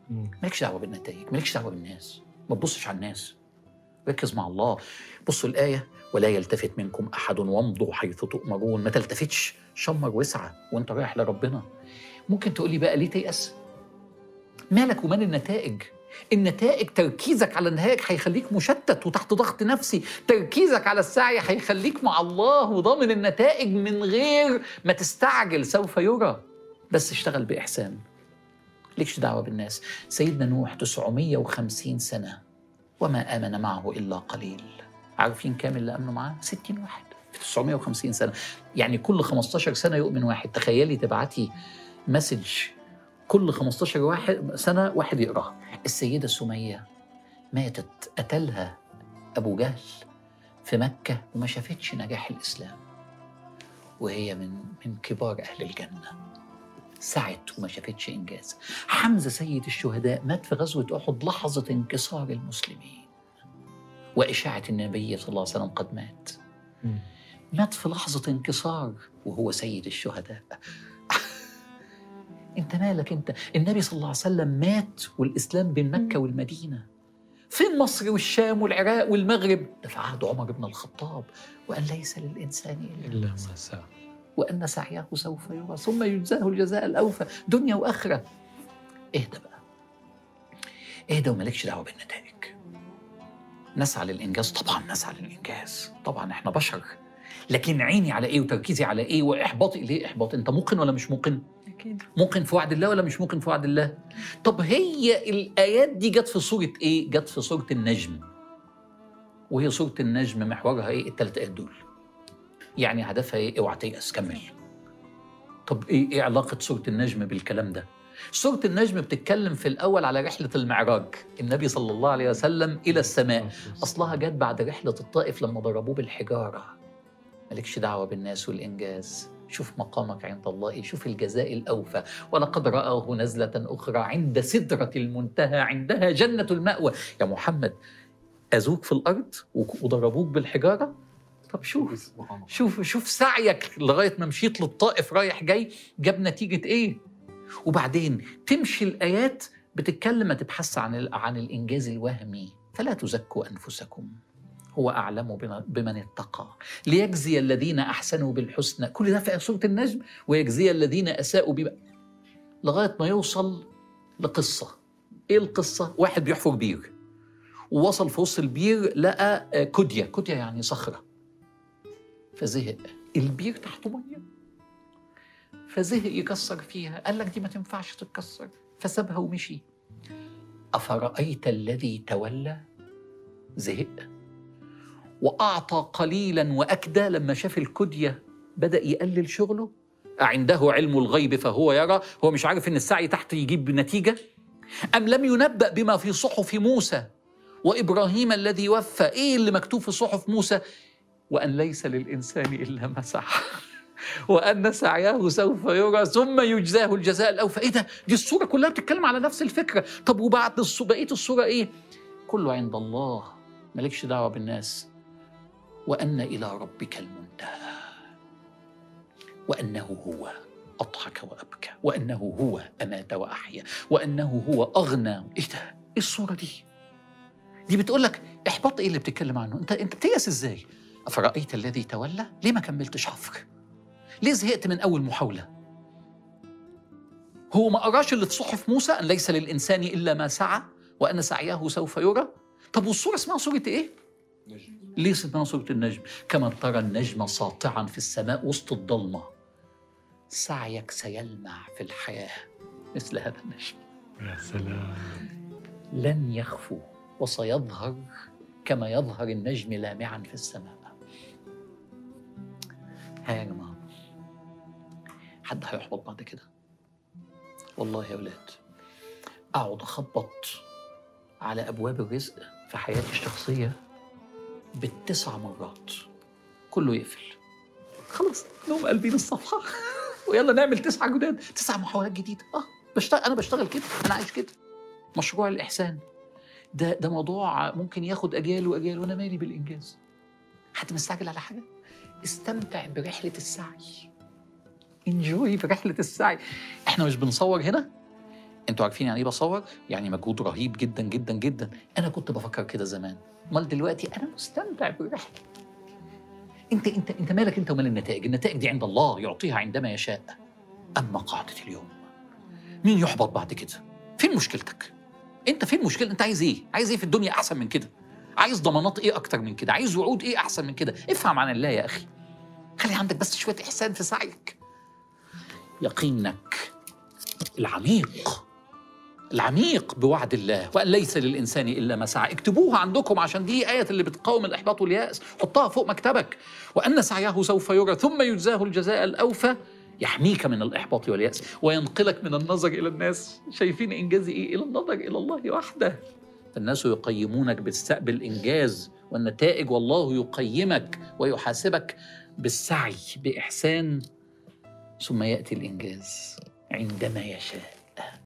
مالكش دعوه بالنتائج مالكش دعوه بالناس ما تبصش على الناس ركز مع الله بصوا الآية ولا يلتفت منكم أحد وامضوا حيث تؤمرون ما تلتفتش شمر واسعى وانت رايح لربنا ممكن تقول لي بقى ليه تيأس مالك ومال النتائج النتائج تركيزك على النتائج هيخليك مشتت وتحت ضغط نفسي تركيزك على السعي هيخليك مع الله وضامن النتائج من غير ما تستعجل سوف يرى بس اشتغل بإحسان ليكش دعوة بالناس سيدنا نوح 950 سنة وما آمن معه إلا قليل عارفين كام اللي آمنوا معاه؟ 60 واحد في 950 سنة يعني كل 15 سنة يؤمن واحد تخيلي تبعتي مسج كل 15 واحد سنة واحد يقراها السيدة سمية ماتت قتلها أبو جهل في مكة وما شافتش نجاح الإسلام وهي من من كبار أهل الجنة سعت وما شافتش إنجاز حمزة سيد الشهداء مات في غزوة أحد لحظة انكسار المسلمين وإشاعة النبي صلى الله عليه وسلم قد مات مات في لحظة انكسار وهو سيد الشهداء انت مالك انت النبي صلى الله عليه وسلم مات والإسلام بين مكة والمدينة فين مصر والشام والعراق والمغرب ده في عهد عمر بن الخطاب وأن ليس للإنسان إلا إلا ما ما سعى سعى وأن سعيه سوف يرى ثم يجزاه الجزاء الأوفى دنيا وآخرة اهدى بقى اهدى ومالكش دعوة بالنتائج نسعى للإنجاز طبعا نسعى للإنجاز طبعا احنا بشر لكن عيني على ايه وتركيزي على ايه واحباطي ليه احباط انت موقن ولا مش موقن اكيد موقن في وعد الله ولا مش موقن في وعد الله طب هي الايات دي جت في سوره ايه جت في سوره النجم وهي سوره النجم محورها ايه الثلاث ايات دول يعني هدفها ايه اوعى تيأس كمل طب ايه ايه علاقه سوره النجم بالكلام ده سورة النجم بتتكلم في الأول على رحلة المعراج النبي صلى الله عليه وسلم إلى السماء أصلها جت بعد رحلة الطائف لما ضربوه بالحجارة مالكش دعوة بالناس والإنجاز شوف مقامك عند الله إيه شوف الجزاء الأوفى ولقد رآه نزلة أخرى عند سدرة المنتهى عندها جنة المأوى يا محمد أذوك في الأرض وضربوك بالحجارة طب شوف شوف شوف سعيك لغاية ما مشيت للطائف رايح جاي جاب نتيجة إيه وبعدين تمشي الآيات بتتكلم ما تبحث عن ال- عن الإنجاز الوهمي فلا تزكوا أنفسكم هو أعلم بما- بمن اتقى ليجزي الذين أحسنوا بالحسنى كل ده في سورة النجم ويجزي الذين أساءوا بما لغاية ما يوصل لقصة إيه القصة؟ واحد بيحفر بير ووصل في وسط البير لقى آه، كدية كدية يعني صخرة فزهق البير تحته مية فزهق يكسر فيها قال لك دي ما تنفعش تتكسر فسابها ومشي أفرأيت الذي تولى زهق وأعطى قليلا وأكدى لما شاف الكدية بدأ يقلل شغله عنده علم الغيب فهو يرى هو مش عارف إن السعي تحت يجيب نتيجة أم لم ينبأ بما في صحف موسى وإبراهيم الذي وفى إيه اللي مكتوب في صحف موسى وأن ليس للإنسان إلا ما سعى وأن سعيه سوف يرى ثم يجزاه الجزاء الأوفى إيه ده؟ دي الصورة كلها بتتكلم على نفس الفكرة طب وبعد الص- بقية الصورة إيه؟ كله عند الله مالكش دعوة بالناس وأن إلى ربك المنتهى وأنه هو أضحك وأبكى وأنه هو أمات وأحيا وأنه هو أغنى إيه ده؟ إيه الصورة دي؟ دي بتقول لك إحباط إيه اللي بتتكلم عنه؟ أنت أنت بتيأس إزاي؟ أفرأيت الذي تولى؟ ليه ما كملتش حفر؟ ليه زهقت من أول محاولة؟ هو ما قراش اللي في صحف موسى أن ليس للإنسان إلا ما سعى وأن سعيه سوف يرى؟ طب والصورة اسمها صورة إيه؟ ليه اسمها صورة النجم؟ كما ترى النجم ساطعا في السماء وسط الضلمة سعيك سيلمع في الحياة مثل هذا النجم يا سلام لن يخفو وسيظهر كما يظهر النجم لامعا في السماء ها يا جماعة حد هيحبط بعد كده والله يا ولاد أقعد أخبط على أبواب الرزق في حياتي الشخصية بالتسع مرات كله يقفل خلاص نقوم قلبين الصفحة ويلا نعمل تسعة جداد تسع محاولات جديدة اه بشتغل أنا بشتغل كده أنا عايش كده مشروع الإحسان ده ده موضوع ممكن ياخد أجيال وأجيال وأنا مالي بالإنجاز حد مستعجل على حاجة استمتع برحلة السعي انجوي برحلة السعي احنا مش بنصور هنا انتوا عارفين يعني ايه بصور؟ يعني مجهود رهيب جدا جدا جدا انا كنت بفكر كده زمان امال دلوقتي انا مستمتع بالرحله انت انت انت مالك انت ومال النتائج النتائج دي عند الله يعطيها عندما يشاء اما قاعده اليوم مين يحبط بعد كده فين مشكلتك انت فين مشكلة انت عايز ايه عايز ايه في الدنيا احسن من كده عايز ضمانات ايه اكتر من كده عايز وعود ايه احسن من كده افهم عن الله يا اخي خلي عندك بس شويه احسان في سعيك يقينك العميق العميق بوعد الله وأن ليس للإنسان إلا ما سعى اكتبوها عندكم عشان دي آية اللي بتقاوم الإحباط واليأس حطها فوق مكتبك وأن سعيه سوف يرى ثم يجزاه الجزاء الأوفى يحميك من الإحباط واليأس وينقلك من النظر إلى الناس شايفين إنجازي إيه إلى النظر إلى الله وحده الناس يقيمونك بالسأب الإنجاز والنتائج والله يقيمك ويحاسبك بالسعي بإحسان ثم يأتي الإنجاز عندما يشاء